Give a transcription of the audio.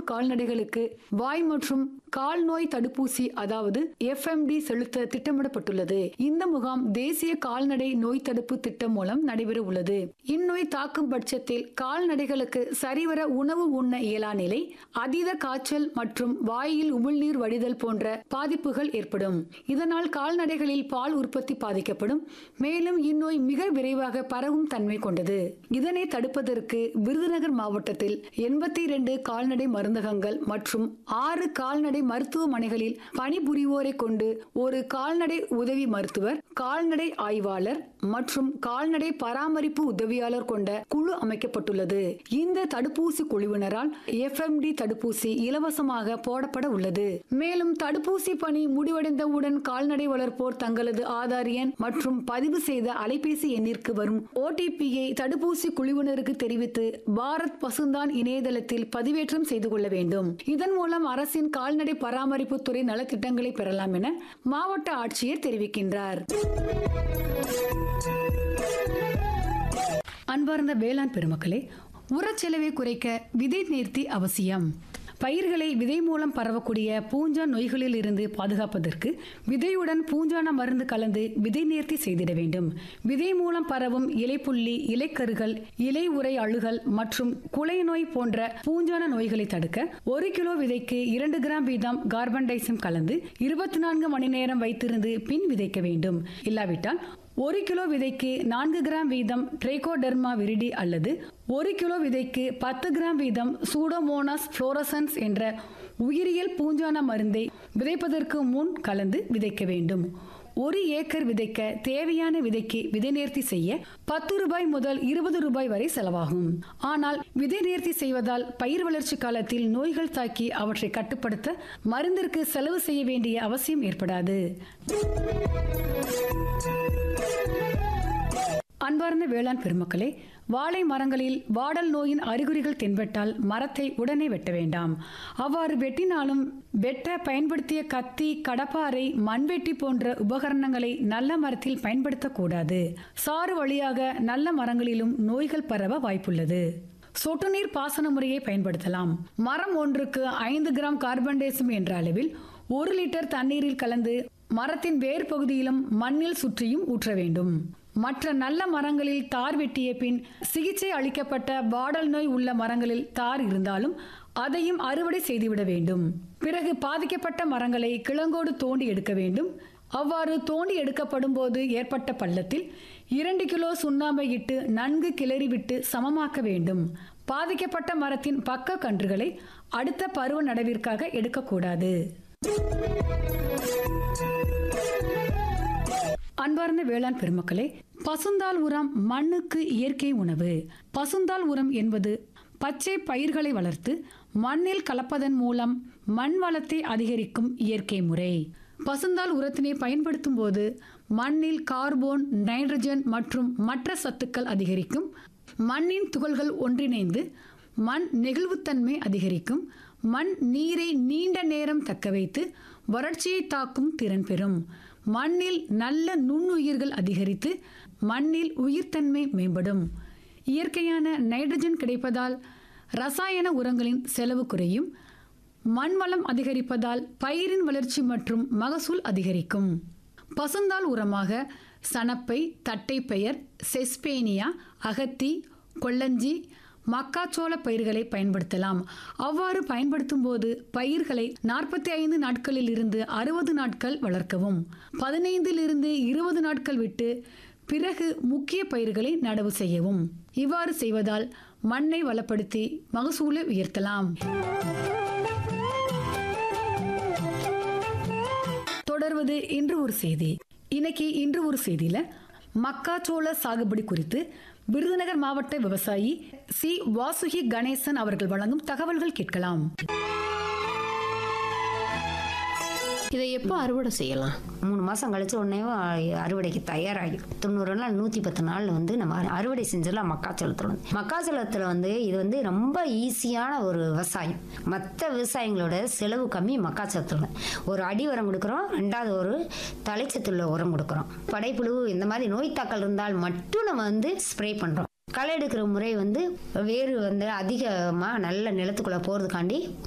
கால்நடைகளுக்கு வாய் மற்றும் கால் நோய் தடுப்பூசி அதாவது எஃப்எம்டி செலுத்த திட்டமிடப்பட்டுள்ளது இந்த முகாம் தேசிய கால்நடை நோய் தடுப்பு திட்டம் மூலம் நடைபெற உள்ளது இந்நோய் தாக்கும் பட்சத்தில் கால்நடைகளுக்கு சரிவர உணவு உண்ண இயலா நிலை அதீத காய்ச்சல் மற்றும் வாயில் உமிழ்நீர் வடிதல் போன்ற பாதிப்புகள் ஏற்படும் இதனால் கால்நடைகளில் பால் உற்பத்தி பாதிக்கப்படும் மேலும் இந்நோய் மிக விரைவாக பரவும் தன்மை கொண்டது இதனை தடுப்பதற்கு விருதுநகர் மாவட்டத்தில் எண்பத்தி இரண்டு கால்நடை மருந்தகங்கள் மற்றும் ஆறு கால்நடை மருத்துவமனைகளில் பணிபுரிவோரை கொண்டு ஒரு கால்நடை உதவி மருத்துவர் கால்நடை ஆய்வாளர் மற்றும் கால்நடை பராமரிப்பு உதவியாளர் கொண்ட குழு அமைக்கப்பட்டுள்ளது இந்த தடுப்பூசி குழுவினரால் எஃப்எம்டி தடுப்பூசி இலவசமாக போடப்பட உள்ளது மேலும் தடுப்பூசி பணி முடிவடைந்தவுடன் கால்நடை வளர்ப்போர் தங்களது ஆதார் எண் மற்றும் பதிவு செய்த அலைபேசி எண்ணிற்கு வரும் ஓடிபியை தடுப்பூசி குழுவினருக்கு தெரிவித்து பாரத் பசுந்தான் இணையதளத்தில் பதிவேற்றம் செய்து கொள்ள வேண்டும் இதன் மூலம் அரசின் கால்நடை பராமரிப்பு துறை நலத்திட்டங்களை பெறலாம் என மாவட்ட ஆட்சியர் தெரிவிக்கின்றார் அன்பார்ந்த வேளாண் பெருமக்களே உரச்செலவை குறைக்க விதை நேர்த்தி அவசியம் பயிர்களை விதை மூலம் பரவக்கூடிய பூஞ்சா நோய்களில் இருந்து பாதுகாப்பதற்கு விதையுடன் பூஞ்சான மருந்து கலந்து விதை நேர்த்தி செய்திட வேண்டும் விதை மூலம் பரவும் இலைப்புள்ளி இலைக்கருகள் இலை உரை அழுகல் மற்றும் குலை நோய் போன்ற பூஞ்சான நோய்களை தடுக்க ஒரு கிலோ விதைக்கு இரண்டு கிராம் வீதம் கார்பன் டைசம் கலந்து இருபத்தி நான்கு மணி நேரம் வைத்திருந்து பின் விதைக்க வேண்டும் இல்லாவிட்டால் ஒரு கிலோ விதைக்கு நான்கு கிராம் வீதம் ட்ரைகோடெர்மா விரிடி அல்லது ஒரு கிலோ விதைக்கு பத்து கிராம் வீதம் சூடோமோனாஸ் புளோரசன்ஸ் என்ற உயிரியல் பூஞ்சான மருந்தை விதைப்பதற்கு முன் கலந்து விதைக்க வேண்டும் ஒரு ஏக்கர் விதைக்க தேவையான விதைக்கு விதை நேர்த்தி செய்ய பத்து ரூபாய் முதல் இருபது ரூபாய் வரை செலவாகும் ஆனால் விதை நேர்த்தி செய்வதால் பயிர் வளர்ச்சி காலத்தில் நோய்கள் தாக்கி அவற்றை கட்டுப்படுத்த மருந்திற்கு செலவு செய்ய வேண்டிய அவசியம் ஏற்படாது அன்பார்ந்த வேளாண் பெருமக்களே வாழை மரங்களில் வாடல் நோயின் அறிகுறிகள் தென்பட்டால் மரத்தை உடனே வெட்ட வேண்டாம் அவ்வாறு வெட்டினாலும் வெட்ட பயன்படுத்திய கத்தி கடப்பாரை மண்வெட்டி போன்ற உபகரணங்களை நல்ல மரத்தில் பயன்படுத்தக்கூடாது சாறு வழியாக நல்ல மரங்களிலும் நோய்கள் பரவ வாய்ப்புள்ளது சொட்டு நீர் பாசன முறையை பயன்படுத்தலாம் மரம் ஒன்றுக்கு ஐந்து கிராம் கார்பன் டேசம் என்ற அளவில் ஒரு லிட்டர் தண்ணீரில் கலந்து மரத்தின் வேர் பகுதியிலும் மண்ணில் சுற்றியும் ஊற்ற வேண்டும் மற்ற நல்ல மரங்களில் தார் வெட்டிய பின் சிகிச்சை அளிக்கப்பட்ட வாடல் நோய் உள்ள மரங்களில் தார் இருந்தாலும் அதையும் அறுவடை செய்துவிட வேண்டும் பிறகு பாதிக்கப்பட்ட மரங்களை கிழங்கோடு தோண்டி எடுக்க வேண்டும் அவ்வாறு தோண்டி எடுக்கப்படும் போது ஏற்பட்ட பள்ளத்தில் இரண்டு கிலோ சுண்ணாம்பை இட்டு நன்கு கிளறி விட்டு சமமாக்க வேண்டும் பாதிக்கப்பட்ட மரத்தின் பக்க கன்றுகளை அடுத்த பருவ நடவிற்காக எடுக்கக்கூடாது அன்பார்ந்த வேளாண் பெருமக்களே பசுந்தாள் உரம் மண்ணுக்கு இயற்கை உணவு பசுந்தாள் உரம் என்பது பச்சை பயிர்களை வளர்த்து மண்ணில் கலப்பதன் மூலம் மண் வளத்தை அதிகரிக்கும் இயற்கை முறை பசுந்தாள் உரத்தினை பயன்படுத்தும் போது மண்ணில் கார்போன் நைட்ரஜன் மற்றும் மற்ற சத்துக்கள் அதிகரிக்கும் மண்ணின் துகள்கள் ஒன்றிணைந்து மண் நெகிழ்வுத்தன்மை அதிகரிக்கும் மண் நீரை நீண்ட நேரம் தக்க வைத்து வறட்சியை தாக்கும் திறன் பெறும் மண்ணில் நல்ல நுண்ணுயிர்கள் அதிகரித்து மண்ணில் உயிர்த்தன்மை மேம்படும் இயற்கையான நைட்ரஜன் கிடைப்பதால் ரசாயன உரங்களின் செலவு குறையும் மண் வளம் அதிகரிப்பதால் பயிரின் வளர்ச்சி மற்றும் மகசூல் அதிகரிக்கும் பசுந்தாள் உரமாக சணப்பை தட்டைப்பெயர் செஸ்பேனியா அகத்தி கொள்ளஞ்சி மக்காச்சோள பயிர்களை பயன்படுத்தலாம் அவ்வாறு பயன்படுத்தும் போது பயிர்களை நாற்பத்தி ஐந்து நாட்களில் இருந்து அறுபது நாட்கள் வளர்க்கவும் பதினைந்தில் இருந்து இருபது நாட்கள் விட்டு பிறகு முக்கிய பயிர்களை நடவு செய்யவும் இவ்வாறு செய்வதால் மண்ணை வளப்படுத்தி மகசூலை உயர்த்தலாம் தொடர்வது இன்று ஒரு செய்தி இன்னைக்கு இன்று ஒரு செய்தியில மக்காச்சோள சாகுபடி குறித்து விருதுநகர் மாவட்ட விவசாயி சி வாசுகி கணேசன் அவர்கள் வழங்கும் தகவல்கள் கேட்கலாம் இதை எப்போ அறுவடை செய்யலாம் மூணு மாதம் கழிச்ச உடனே அறுவடைக்கு தயாராகி தொண்ணூறு நாள் நூற்றி பத்து நாள் வந்து நம்ம அறுவடை செஞ்சிடலாம் மக்காச்சோளத்தில் வந்து மக்காச்சோளத்தில் வந்து இது வந்து ரொம்ப ஈஸியான ஒரு விவசாயம் மற்ற விவசாயங்களோட செலவு கம்மி மக்காச்சோளத்தில் ஒரு அடி உரம் கொடுக்குறோம் ரெண்டாவது ஒரு தலைச்சத்துள்ள உரம் கொடுக்குறோம் படைப்புழு இந்த மாதிரி நோய் தாக்கல் இருந்தால் மட்டும் நம்ம வந்து ஸ்ப்ரே பண்ணுறோம் களை எடுக்கிற முறை வந்து வேறு வந்து அதிகமாக நல்ல நிலத்துக்குள்ளே போகிறதுக்காண்டி